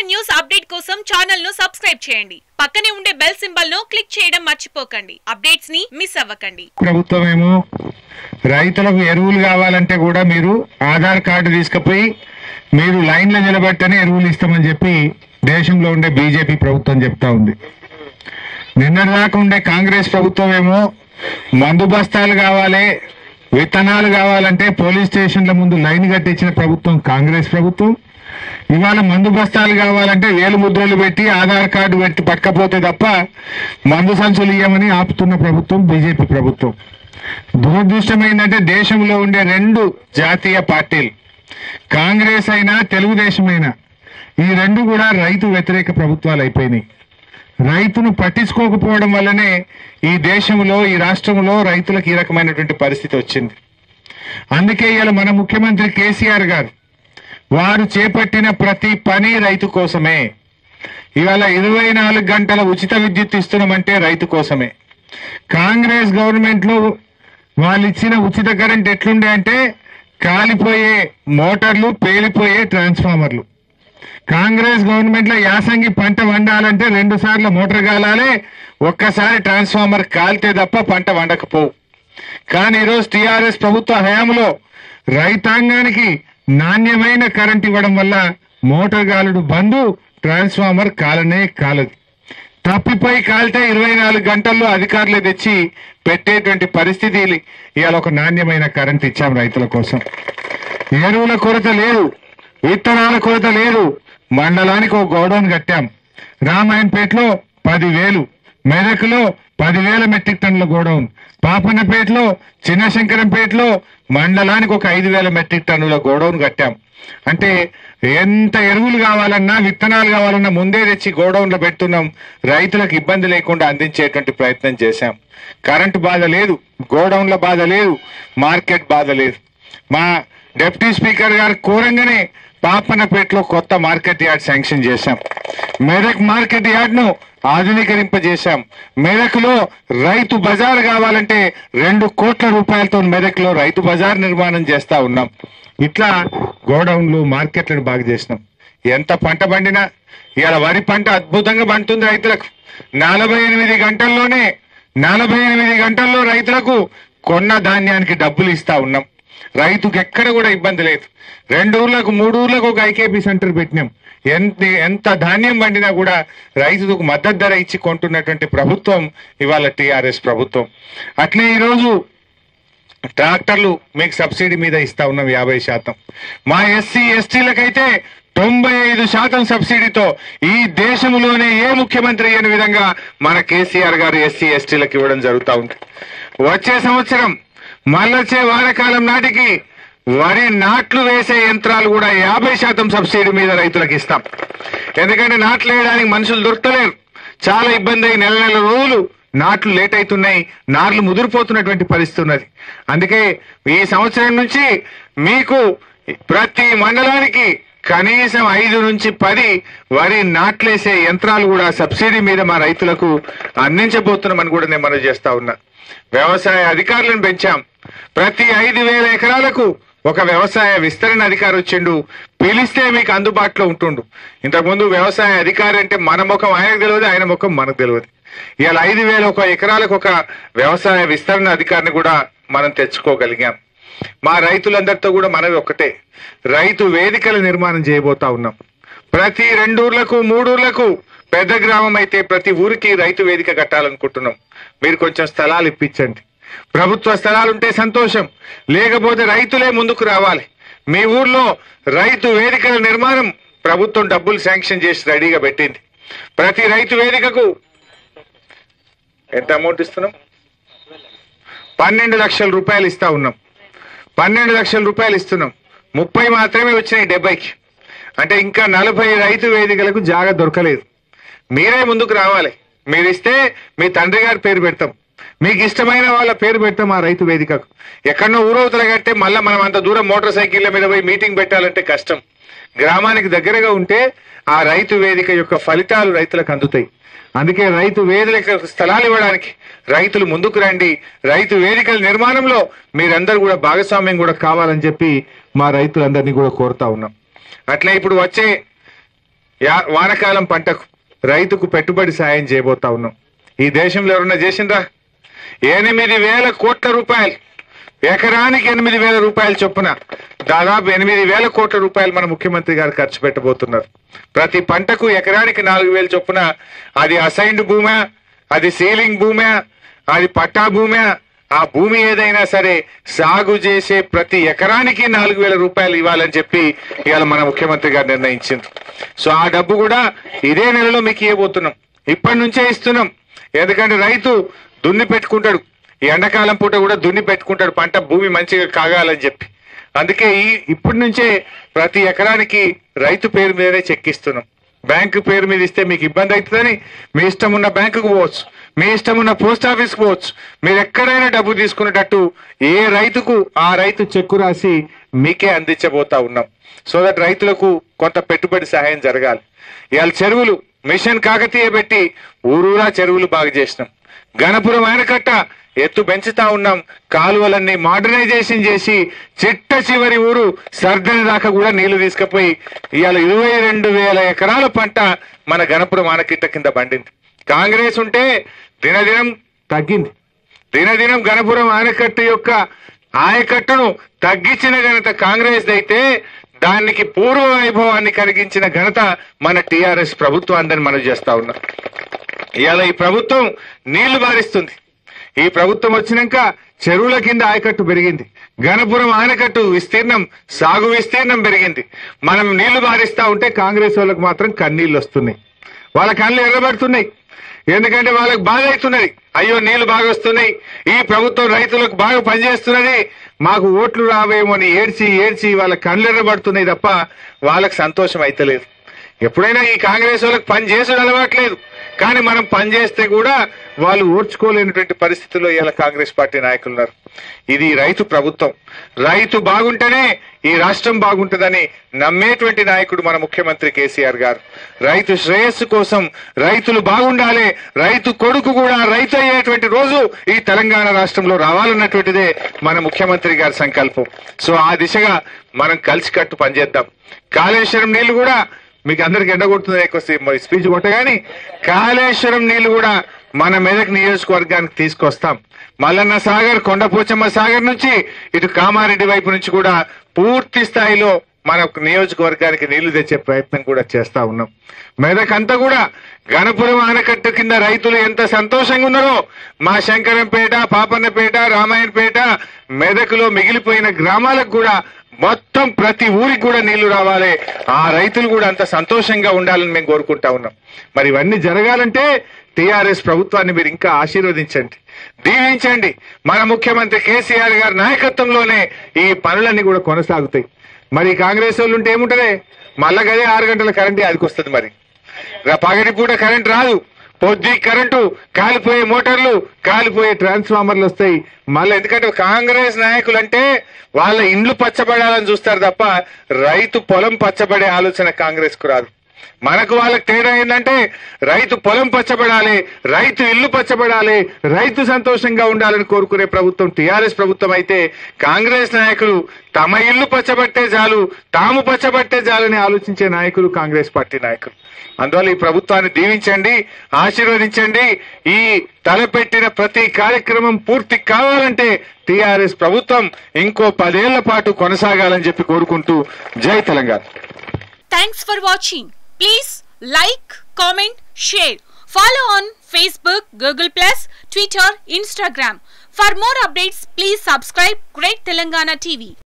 News update కోసం channel ను subscribe చేయండి పక్కనే ఉండే బెల్ సింబల్ ను క్లిక్ చేయడం మర్చిపోకండి అప్డేట్స్ ని మిస్ అవ్వకండి ప్రభుత్వం ఏమో రైతులకు ఎరువులు కావాలంటే కూడా మీరు ఆధార్ కార్డు తీసుకుపోయి మీరు లైన్లో నిలబెట్టనే ఎరువులు ఇస్తామని చెప్పి దేశంలో ఉండే బీజేపీ ప్రభుత్వం చెప్తా ఉంది నిన్నటిదాకా ఉండే కాంగ్రెస్ ప్రభుత్వం ఏమో మందు బస్తాలు కావాలి విత్తనాలు కావాలంటే పోలీస్ స్టేషన్ల ముందు లైన్ కట్టించిన ప్రభుత్వం కాంగ్రెస్ ప్రభుత్వం ఇవాళ మందు బస్తాలు కావాలంటే వేలు ముద్రలు పెట్టి ఆధార్ కార్డు పెట్టి పట్టకపోతే తప్ప మందు సంచులు ఇయ్యమని ఆపుతున్న ప్రభుత్వం బీజేపీ ప్రభుత్వం దురదృష్టం ఏంటంటే దేశంలో ఉండే రెండు జాతీయ పార్టీలు కాంగ్రెస్ అయినా తెలుగుదేశం అయినా ఈ రెండు కూడా రైతు వ్యతిరేక ప్రభుత్వాలు అయిపోయినాయి రైతును పట్టించుకోకపోవడం వల్లనే ఈ దేశంలో ఈ రాష్ట్రంలో రైతులకు ఈ రకమైనటువంటి పరిస్థితి వచ్చింది అందుకే ఇవాళ మన ముఖ్యమంత్రి కేసీఆర్ గారు వారు చేపట్టిన ప్రతి పని రైతు కోసమే ఇవాళ ఇరవై నాలుగు గంటల ఉచిత విద్యుత్ ఇస్తున్నామంటే రైతు కోసమే కాంగ్రెస్ గవర్నమెంట్ లో వాళ్ళు ఇచ్చిన ఉచిత కరెంట్ ఎట్లుండే అంటే కాలిపోయే మోటార్లు పేలిపోయే ట్రాన్స్ఫార్మర్లు కాంగ్రెస్ గవర్నమెంట్ లో యాసంగి పంట వండాలంటే రెండు సార్లు మోటార్ కాలాలి ఒక్కసారి ట్రాన్స్ఫార్మర్ కాలితే తప్ప పంట వండకపోవు కానీ ఈరోజు టిఆర్ఎస్ ప్రభుత్వ హయాంలో రైతాంగానికి నాణ్యమైన కరెంట్ ఇవ్వడం వల్ల మోటార్ గాలుడు బంధు ట్రాన్స్ఫార్మర్ కాలనే కాలదు తప్పిపోయి కాలితే ఇరవై నాలుగు గంటల్లో అధికారులు తెచ్చి పెట్టేటువంటి పరిస్థితి ఇవాళ ఒక నాణ్యమైన కరెంట్ ఇచ్చాం రైతుల కోసం ఎరువుల కొరత లేదు విత్తనాల కొరత లేదు మండలానికి ఒక గోడౌన్ కట్టాం రామాయణపేటలో పదివేలు మెదక్లో పదివేల మెట్రిక్ టన్నుల గోడౌన్ పాపన్నపేటలో చిన్నశంకరంపేటలో మండలానికి ఒక ఐదు వేల మెట్రిక్ టన్నుల గోడౌన్ కట్టాం అంటే ఎంత ఎరువులు కావాలన్నా విత్తనాలు కావాలన్నా ముందే తెచ్చి గోడౌన్లో పెడుతున్నాం రైతులకు ఇబ్బంది లేకుండా అందించేటువంటి ప్రయత్నం చేశాం కరెంటు బాధ లేదు గోడౌన్ల బాధ లేదు మార్కెట్ బాధ లేదు మా డిప్యూటీ స్పీకర్ గారు కోరంగానే పాపన్నపేటలో కొత్త మార్కెట్ యార్డ్ శాంక్షన్ చేశాం మెదక్ మార్కెట్ యార్డ్ ను ఆధునీకరింపజేశాం మెదక్ లో రైతు బజార్ కావాలంటే రెండు కోట్ల రూపాయలతో మెదక్ లో రైతు బజార్ నిర్మాణం చేస్తా ఉన్నాం ఇట్లా గోడౌన్లు మార్కెట్లను బాగా చేసినాం ఎంత పంట పండినా ఇవాళ వరి పంట అద్భుతంగా పండుతుంది రైతులకు నలభై ఎనిమిది గంటల్లోనే నలభై ఎనిమిది గంటల్లో రైతులకు కొన్న ధాన్యానికి డబ్బులు ఇస్తా ఉన్నాం రైతుకు ఎక్కడ కూడా ఇబ్బంది లేదు రెండు ఊర్లకు మూడు ఊర్లకు ఒక ఐకేపీ సెంటర్ పెట్టినాం ఎంత ఎంత ధాన్యం పండినా కూడా రైతుకు మద్దతు ధర ఇచ్చి కొంటున్నటువంటి ప్రభుత్వం ఇవాళ టిఆర్ఎస్ ప్రభుత్వం అట్లే ఈరోజు ట్రాక్టర్లు మీకు సబ్సిడీ మీద ఇస్తా ఉన్నాం యాభై శాతం మా ఎస్సీ ఎస్టీలకైతే తొంభై ఐదు శాతం సబ్సిడీతో ఈ దేశంలోనే ఏ ముఖ్యమంత్రి అయిన విధంగా మన కేసీఆర్ గారు ఎస్సీ ఎస్టీలకు ఇవ్వడం జరుగుతూ ఉంది వచ్చే సంవత్సరం మళ్ళొచ్చే వానకాలం నాటికి వరి నాట్లు వేసే యంత్రాలు కూడా యాభై శాతం సబ్సిడీ మీద రైతులకు ఇస్తాం ఎందుకంటే నాట్లు వేయడానికి మనుషులు దొరకలేరు చాలా ఇబ్బంది అయి నెల నెల రోజులు నాట్లు లేట్ అవుతున్నాయి నార్లు ముదిరిపోతున్నటువంటి పరిస్థితి ఉన్నది అందుకే ఈ సంవత్సరం నుంచి మీకు ప్రతి మండలానికి కనీసం ఐదు నుంచి పది వరి నాట్లేసే యంత్రాలు కూడా సబ్సిడీ మీద మా రైతులకు అందించబోతున్నామని కూడా నేను మనవి చేస్తా ఉన్నా వ్యవసాయ అధికారులను పెంచాం ప్రతి ఐదు వేల ఎకరాలకు ఒక వ్యవసాయ విస్తరణ అధికారి వచ్చిండు పిలిస్తే మీకు అందుబాటులో ఉంటుండు ఇంతకుముందు వ్యవసాయ అధికారి అంటే మన ముఖం ఆయనకు తెలియదు ఆయన ముఖం మనకు తెలియదు ఇవాళ ఐదు వేల ఒక ఎకరాలకు ఒక వ్యవసాయ విస్తరణ అధికారిని కూడా మనం తెచ్చుకోగలిగాం మా రైతులందరితో కూడా మనవి ఒక్కటే రైతు వేదికల నిర్మాణం చేయబోతా ఉన్నాం ప్రతి రెండు ఊర్లకు మూడు ఊర్లకు పెద్ద గ్రామం అయితే ప్రతి ఊరికి రైతు వేదిక కట్టాలనుకుంటున్నాం మీరు కొంచెం స్థలాలు ఇప్పించండి ప్రభుత్వ స్థలాలు ఉంటే సంతోషం లేకపోతే రైతులే ముందుకు రావాలి మీ ఊర్లో రైతు వేదికల నిర్మాణం ప్రభుత్వం డబ్బులు శాంక్షన్ చేసి రెడీగా పెట్టింది ప్రతి రైతు వేదికకు ఎంత అమౌంట్ ఇస్తున్నాం పన్నెండు లక్షల రూపాయలు ఇస్తా ఉన్నాం పన్నెండు లక్షల రూపాయలు ఇస్తున్నాం ముప్పై మాత్రమే వచ్చినాయి డెబ్బైకి అంటే ఇంకా నలభై రైతు వేదికలకు జాగా దొరకలేదు మీరే ముందుకు రావాలి మీరు ఇస్తే మీ తండ్రి గారి పేరు పెడతాం మీకు ఇష్టమైన వాళ్ళ పేరు పెడతాం ఆ రైతు వేదికకు ఎక్కడో ఊరవతల కట్టే మళ్ళీ మనం అంత దూరం మోటార్ సైకిళ్ళ మీద పోయి మీటింగ్ పెట్టాలంటే కష్టం గ్రామానికి దగ్గరగా ఉంటే ఆ రైతు వేదిక యొక్క ఫలితాలు రైతులకు అందుతాయి అందుకే రైతు వేదిక స్థలాలు ఇవ్వడానికి రైతులు ముందుకు రండి రైతు వేదికల నిర్మాణంలో మీరందరూ కూడా భాగస్వామ్యం కూడా కావాలని చెప్పి మా రైతులందరినీ కూడా కోరుతా ఉన్నాం అట్లే ఇప్పుడు వచ్చే యా వానకాలం పంటకు రైతుకు పెట్టుబడి సాయం చేయబోతా ఉన్నాం ఈ దేశంలో ఎవరన్నా చేసిండ్రా ఎనిమిది వేల కోట్ల రూపాయలు ఎకరానికి ఎనిమిది వేల రూపాయల చొప్పున దాదాపు ఎనిమిది వేల కోట్ల రూపాయలు మన ముఖ్యమంత్రి గారు ఖర్చు పెట్టబోతున్నారు ప్రతి పంటకు ఎకరానికి నాలుగు వేల చొప్పున అది అసైన్డ్ భూమా అది సీలింగ్ భూమా అది పట్టా భూమా ఆ భూమి ఏదైనా సరే సాగు చేసే ప్రతి ఎకరానికి నాలుగు వేల రూపాయలు ఇవ్వాలని చెప్పి ఇవాళ మన ముఖ్యమంత్రి గారు నిర్ణయించింది సో ఆ డబ్బు కూడా ఇదే నెలలో మీకు ఇవ్వబోతున్నాం ఇప్పటి నుంచే ఇస్తున్నాం ఎందుకంటే రైతు దున్ని పెట్టుకుంటాడు ఈ ఎండాకాలం పూట కూడా దున్ని పెట్టుకుంటాడు పంట భూమి మంచిగా కాగాలని చెప్పి అందుకే ఈ ఇప్పటి నుంచే ప్రతి ఎకరానికి రైతు పేరు మీదనే చెక్కిస్తున్నాం బ్యాంకు పేరు మీద ఇస్తే మీకు ఇబ్బంది అవుతుందని మీ ఇష్టం ఉన్న బ్యాంకుకు పోవచ్చు మీ ఇష్టం ఉన్న పోస్ట్ ఆఫీస్కి పోవచ్చు మీరు ఎక్కడైనా డబ్బు తీసుకునేటట్టు ఏ రైతుకు ఆ రైతు చెక్కు రాసి మీకే అందించబోతా ఉన్నాం సో దట్ రైతులకు కొంత పెట్టుబడి సహాయం జరగాలి ఇవాళ చెరువులు మిషన్ కాకతీయ పెట్టి ఊరూరా చెరువులు బాగు చేసినాం గణపురం ఆయనకట్ట ఎత్తు పెంచుతా ఉన్నాం కాలువలన్నీ మోడర్నైజేషన్ చేసి చిట్ట చివరి ఊరు సర్దని దాకా కూడా నీళ్లు తీసుకుపోయి ఇవాళ ఇరవై రెండు వేల ఎకరాల పంట మన గణపురం ఆనకిట్ట కింద పండింది కాంగ్రెస్ ఉంటే దినదినం తగ్గింది దినదినం గణపురం ఆనకట్ట యొక్క ఆయకట్టును తగ్గించిన ఘనత కాంగ్రెస్ అయితే దానికి పూర్వ వైభవాన్ని కలిగించిన ఘనత మన టిఆర్ఎస్ ప్రభుత్వాన్ని మనం చేస్తా ఉన్నాం ఇవాళ ఈ ప్రభుత్వం నీళ్లు బారిస్తుంది ఈ ప్రభుత్వం వచ్చినాక చెరువుల కింద ఆయకట్టు పెరిగింది గణపురం ఆనకట్టు విస్తీర్ణం సాగు విస్తీర్ణం పెరిగింది మనం నీళ్లు బారిస్తా ఉంటే కాంగ్రెస్ వాళ్ళకి మాత్రం కన్నీళ్లు వస్తున్నాయి వాళ్ళ కళ్ళు ఎర్రబడుతున్నాయి ఎందుకంటే వాళ్ళకి బాధ అవుతున్నది అయ్యో నీళ్లు బాగా వస్తున్నాయి ఈ ప్రభుత్వం రైతులకు బాగా పనిచేస్తున్నది మాకు ఓట్లు రావేమో అని ఏడ్చి ఏడ్చి వాళ్ళ కళ్ళు ఎర్రబడుతున్నాయి తప్ప వాళ్ళకి సంతోషం అయితలేదు ఎప్పుడైనా ఈ కాంగ్రెస్ వాళ్ళకి పని చేసుడు అలవాట్లేదు కానీ మనం పని చేస్తే కూడా వాళ్ళు ఓర్చుకోలేనటువంటి పరిస్థితుల్లో ఇవాళ కాంగ్రెస్ పార్టీ నాయకులు ఉన్నారు ఇది రైతు ప్రభుత్వం రైతు బాగుంటేనే ఈ రాష్ట్రం బాగుంటుందని నమ్మేటువంటి నాయకుడు మన ముఖ్యమంత్రి కేసీఆర్ గారు రైతు శ్రేయస్సు కోసం రైతులు బాగుండాలి రైతు కొడుకు కూడా రైతు అయ్యేటువంటి రోజు ఈ తెలంగాణ రాష్ట్రంలో రావాలన్నటువంటిదే మన ముఖ్యమంత్రి గారి సంకల్పం సో ఆ దిశగా మనం కలిసికట్టు పనిచేద్దాం కాళేశ్వరం నీళ్లు కూడా మీకు అందరికి ఎండగొడుతుంది ఎక్కువ స్పీచ్ కొట్టగాని కాళేశ్వరం నీళ్లు కూడా మన మెదక్ నియోజకవర్గానికి తీసుకొస్తాం మల్లన్న సాగర్ కొండపోచమ్మ సాగర్ నుంచి ఇటు కామారెడ్డి వైపు నుంచి కూడా పూర్తి స్థాయిలో మన నియోజకవర్గానికి నీళ్లు తెచ్చే ప్రయత్నం కూడా చేస్తా ఉన్నాం మెదక్ అంతా కూడా గణపురం ఆనకట్టు కింద రైతులు ఎంత సంతోషంగా ఉన్నారో మా శంకరంపేట పాపన్నపేట రామాయణపేట మెదకులో మిగిలిపోయిన గ్రామాలకు కూడా మొత్తం ప్రతి ఊరికి కూడా నీళ్లు రావాలి ఆ రైతులు కూడా అంత సంతోషంగా ఉండాలని మేము కోరుకుంటా ఉన్నాం మరి ఇవన్నీ జరగాలంటే టిఆర్ఎస్ ప్రభుత్వాన్ని మీరు ఇంకా ఆశీర్వదించండి దీవించండి మన ముఖ్యమంత్రి కేసీఆర్ గారి నాయకత్వంలోనే ఈ పనులన్నీ కూడా కొనసాగుతాయి మరి కాంగ్రెస్ వాళ్ళు ఉంటే ఏముంటది మళ్ళా గదే ఆరు గంటల కరెంట్ అదికి వస్తుంది మరి రా- పగటిపూట కరెంట్ రాదు పొద్దు కరెంటు కాలిపోయే మోటార్లు కాలిపోయే ట్రాన్స్ఫార్మర్లు వస్తాయి మళ్ళీ ఎందుకంటే కాంగ్రెస్ నాయకులు అంటే వాళ్ళ ఇండ్లు పచ్చబడాలని చూస్తారు తప్ప రైతు పొలం పచ్చబడే ఆలోచన కాంగ్రెస్ కు రాదు మనకు వాళ్ళకి తేడా ఏంటంటే రైతు పొలం పచ్చబడాలి రైతు ఇల్లు పచ్చబడాలి రైతు సంతోషంగా ఉండాలని కోరుకునే ప్రభుత్వం టిఆర్ఎస్ ప్రభుత్వం అయితే కాంగ్రెస్ నాయకులు తమ ఇల్లు పచ్చబట్టే చాలు తాము పచ్చబట్టే చాలని ఆలోచించే నాయకులు కాంగ్రెస్ పార్టీ నాయకులు అందువల్ల ఈ ప్రభుత్వాన్ని దీవించండి ఆశీర్వదించండి ఈ తలపెట్టిన ప్రతి కార్యక్రమం పూర్తి కావాలంటే టిఆర్ఎస్ ప్రభుత్వం ఇంకో పదేళ్ల పాటు కొనసాగాలని చెప్పి కోరుకుంటూ జై Telangana Thanks for watching. Please like, comment, share. Follow on Facebook, Google Plus, Twitter, Instagram. For more updates, please subscribe Great Telangana TV.